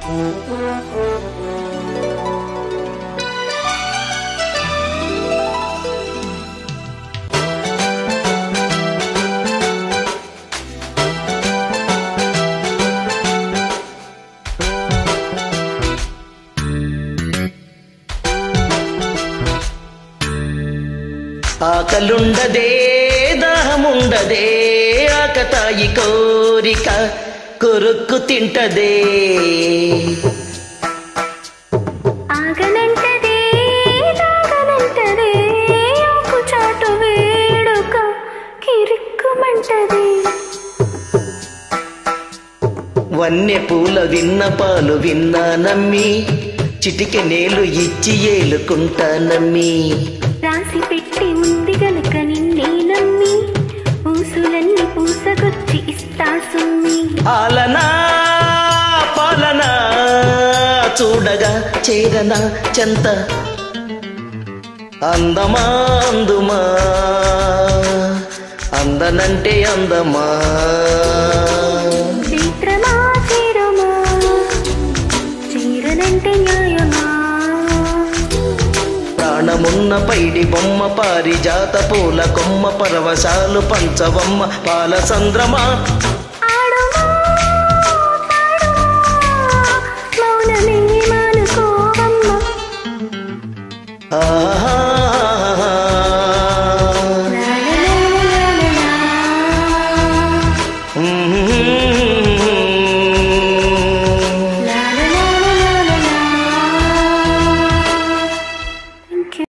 ఆకలుండదే దాహముండదే ఆకతాయి కోరిక కొరుక్కు తింటదే ఆగనంటదే తాగనంటదే ఆకు చాటు వేడుక కిరిక్కుమంటదే వన్నె పూల విన్న పాలు విన్నా నమ్మి చిటిక నేలు ఇచ్చి ఏలుకుంటా నమ్మి రాసి పెట్టి ఉంది గనుక నిన్నే నమ్మి పూసులన్నీ పూసకొచ్చి ఇస్తా సుమ్మి ఆలనా పాలనా చూడగా చేరనా చెంత అందమా అందుమా అందనంటే అందమా మిత్రమా చేరమా చీరనంటే న్యాయమా ప్రాణమున్న పైడి బొమ్మ పారిజాత పూల కొమ్మ పరవశాలు పంచవమ్మ పాల సంద్రమా ఆడుమా పాడుమా మౌనమే మానుకోవమ్మ ఆహా